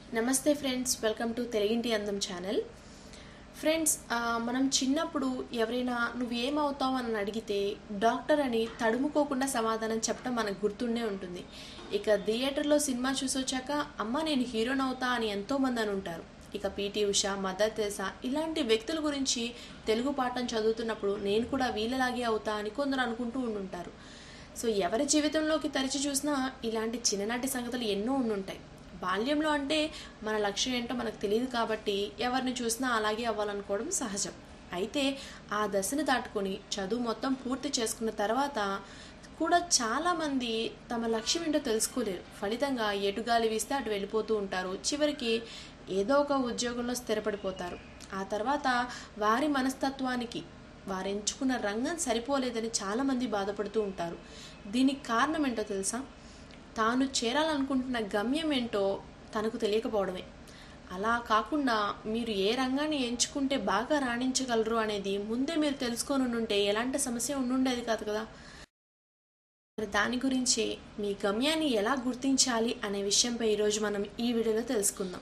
నమస్తే friends welcome to తెలుగింటి అందం ఛానల్ ఫ్రెండ్స్ ఆ, మనం చిన్నప్పుడు ఎవరైనా నువ్వు ఏమవుతావు అని అడిగితే డాక్టర్ అని తడుముకోకుండా సమాధానం చెప్పడం మనకు గుర్తుండే ఉంటుంది ఇక థియేటర్లో సినిమా చూసొచ్చాక అమ్మ నేను హీరోని అవుతా అని ఎంతోమంది అని ఉంటారు ఇక పీటీ ఉషా మదర్ తెసా ఇలాంటి వ్యక్తుల గురించి తెలుగు పాఠం చదువుతున్నప్పుడు నేను కూడా వీళ్ళలాగే అవుతా అని కొందరు అనుకుంటూ ఉండుంటారు సో ఎవరి జీవితంలోకి తరిచి చూసినా ఇలాంటి చిన్ననాటి సంగతులు ఎన్నో ఉండుంటాయి బాల్యంలో అంటే మన లక్ష్యం ఏంటో మనకు తెలియదు కాబట్టి ఎవరిని చూసినా అలాగే అవ్వాలనుకోవడం సహజం అయితే ఆ దశను దాటుకొని చదువు మొత్తం పూర్తి చేసుకున్న తర్వాత కూడా చాలామంది తమ లక్ష్యం ఏంటో తెలుసుకోలేరు ఫలితంగా ఎటుగాలి వీస్తే అటు వెళ్ళిపోతూ ఉంటారు చివరికి ఏదో ఒక ఉద్యోగంలో స్థిరపడిపోతారు ఆ తర్వాత వారి మనస్తత్వానికి వారు ఎంచుకున్న రంగం సరిపోలేదని చాలామంది బాధపడుతూ ఉంటారు దీనికి కారణం ఏంటో తెలుసా తాను చేరాలనుకుంటున్న గమ్యం ఏంటో తనకు తెలియకపోవడమే అలా కాకుండా మీరు ఏ రంగాన్ని ఎంచుకుంటే బాగా రాణించగలరు అనేది ముందే మీరు తెలుసుకొని ఉంటే ఎలాంటి సమస్య ఉండుండేది కాదు కదా మరి దాని గురించి మీ గమ్యాన్ని ఎలా గుర్తించాలి అనే విషయంపై ఈరోజు మనం ఈ వీడియోలో తెలుసుకుందాం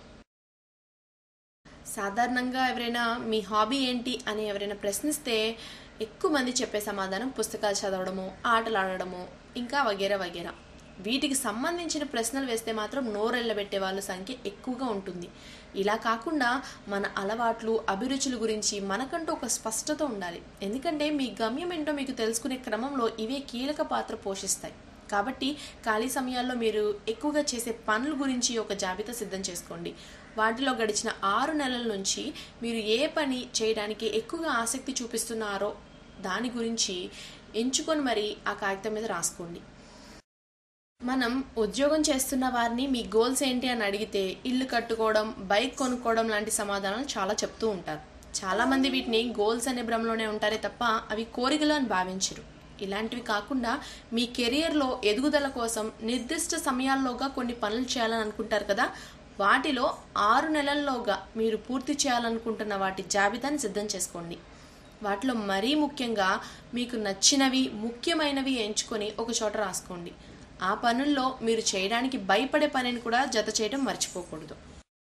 సాధారణంగా ఎవరైనా మీ హాబీ ఏంటి అని ఎవరైనా ప్రశ్నిస్తే ఎక్కువ మంది చెప్పే సమాధానం పుస్తకాలు చదవడము ఆటలు ఆడడము ఇంకా వగేరా వగేరా వీటికి సంబంధించిన ప్రశ్నలు వేస్తే మాత్రం నోరెళ్ళబెట్టే వాళ్ళ సంఖ్య ఎక్కువగా ఉంటుంది ఇలా కాకుండా మన అలవాట్లు అభిరుచుల గురించి మనకంటూ ఒక స్పష్టత ఉండాలి ఎందుకంటే మీ గమ్యం ఏంటో మీకు తెలుసుకునే క్రమంలో ఇవే కీలక పాత్ర పోషిస్తాయి కాబట్టి ఖాళీ సమయాల్లో మీరు ఎక్కువగా చేసే పనుల గురించి ఒక జాబితా సిద్ధం చేసుకోండి వాటిలో గడిచిన ఆరు నెలల నుంచి మీరు ఏ పని చేయడానికి ఎక్కువగా ఆసక్తి చూపిస్తున్నారో దాని గురించి ఎంచుకొని మరి ఆ కాగితం మీద రాసుకోండి మనం ఉద్యోగం చేస్తున్న వారిని మీ గోల్స్ ఏంటి అని అడిగితే ఇల్లు కట్టుకోవడం బైక్ కొనుక్కోవడం లాంటి సమాధానాలు చాలా చెప్తూ ఉంటారు చాలామంది వీటిని గోల్స్ అనే భ్రమలోనే ఉంటారే తప్ప అవి కోరికలు అని భావించరు ఇలాంటివి కాకుండా మీ కెరియర్లో ఎదుగుదల కోసం నిర్దిష్ట సమయాల్లోగా కొన్ని పనులు చేయాలని అనుకుంటారు కదా వాటిలో ఆరు నెలల్లోగా మీరు పూర్తి చేయాలనుకుంటున్న వాటి జాబితాని సిద్ధం చేసుకోండి వాటిలో మరీ ముఖ్యంగా మీకు నచ్చినవి ముఖ్యమైనవి ఎంచుకొని ఒక చోట రాసుకోండి ఆ పనుల్లో మీరు చేయడానికి భయపడే పనిని కూడా జత చేయడం మర్చిపోకూడదు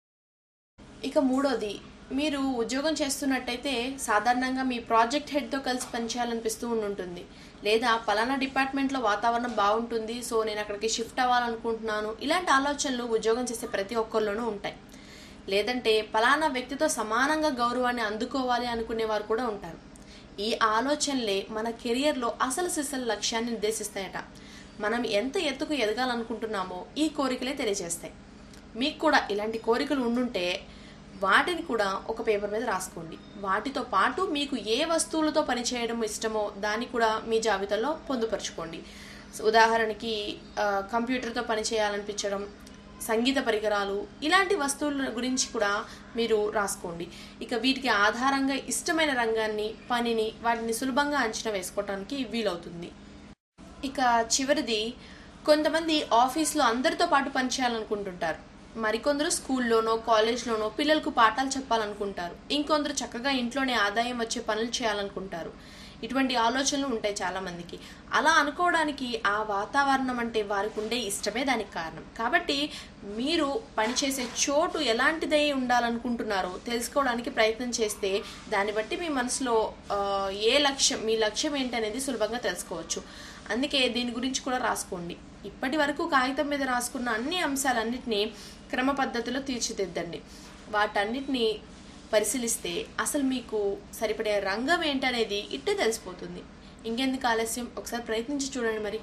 ఇక మూడోది మీరు ఉద్యోగం చేస్తున్నట్టయితే సాధారణంగా మీ ప్రాజెక్ట్ హెడ్తో కలిసి పనిచేయాలనిపిస్తూ ఉంటుంది లేదా పలానా డిపార్ట్మెంట్లో వాతావరణం బాగుంటుంది సో నేను అక్కడికి షిఫ్ట్ అవ్వాలనుకుంటున్నాను ఇలాంటి ఆలోచనలు ఉద్యోగం చేసే ప్రతి ఒక్కరిలోనూ ఉంటాయి లేదంటే పలానా వ్యక్తితో సమానంగా గౌరవాన్ని అందుకోవాలి అనుకునే వారు కూడా ఉంటారు ఈ ఆలోచనలే మన కెరియర్లో అసలు సిసలు లక్ష్యాన్ని నిర్దేశిస్తాయట మనం ఎంత ఎత్తుకు ఎదగాలనుకుంటున్నామో ఈ కోరికలే తెలియజేస్తాయి మీకు కూడా ఇలాంటి కోరికలు ఉండుంటే వాటిని కూడా ఒక పేపర్ మీద రాసుకోండి వాటితో పాటు మీకు ఏ వస్తువులతో పనిచేయడం ఇష్టమో దాన్ని కూడా మీ జాబితాలో పొందుపరచుకోండి సో ఉదాహరణకి ఆ, కంప్యూటర్తో పని చేయాలనిపించడం సంగీత పరికరాలు ఇలాంటి వస్తువుల గురించి కూడా మీరు రాసుకోండి ఇక వీటికి ఆధారంగా ఇష్టమైన రంగాన్ని పనిని వాటిని సులభంగా అంచనా వేసుకోవడానికి వీలవుతుంది ఇక చివరిది కొంతమంది ఆఫీస్లో అందరితో పాటు పనిచేయాలనుకుంటుంటారు మరికొందరు స్కూల్లోనో కాలేజ్లోనో పిల్లలకు పాఠాలు చెప్పాలనుకుంటారు ఇంకొందరు చక్కగా ఇంట్లోనే ఆదాయం వచ్చే పనులు చేయాలనుకుంటారు ఇటువంటి ఆలోచనలు ఉంటాయి చాలా మందికి అలా అనుకోవడానికి ఆ వాతావరణం అంటే వారికి ఉండే ఇష్టమే దానికి కారణం కాబట్టి మీరు పనిచేసే చోటు ఎలాంటిదై ఉండాలనుకుంటున్నారో తెలుసుకోవడానికి ప్రయత్నం చేస్తే దాన్ని బట్టి మీ మనసులో ఆ, ఏ లక్ష్యం మీ లక్ష్యం ఏంటనేది సులభంగా తెలుసుకోవచ్చు అందుకే దీని గురించి కూడా రాసుకోండి ఇప్పటి వరకు కాగితం మీద రాసుకున్న అన్ని అంశాలన్నిటినీ క్రమ పద్ధతిలో తీర్చిదిద్దండి వాటన్నిటిని పరిశీలిస్తే అసలు మీకు సరిపడే రంగం ఏంటనేది ఇట్టే తెలిసిపోతుంది ఇంకెందుకు ఆలస్యం ఒకసారి ప్రయత్నించి చూడండి మరి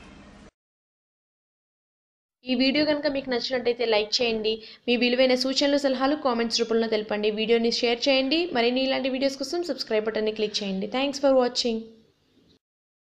ఈ వీడియో కనుక మీకు నచ్చినట్టయితే లైక్ చేయండి మీ విలువైన సూచనలు సలహాలు కామెంట్స్ రూపంలో తెలపండి వీడియోని షేర్ చేయండి మరిన్ని ఇలాంటి వీడియోస్ కోసం సబ్స్క్రైబ్ బటన్ని క్లిక్ చేయండి థ్యాంక్స్ ఫర్ వాచింగ్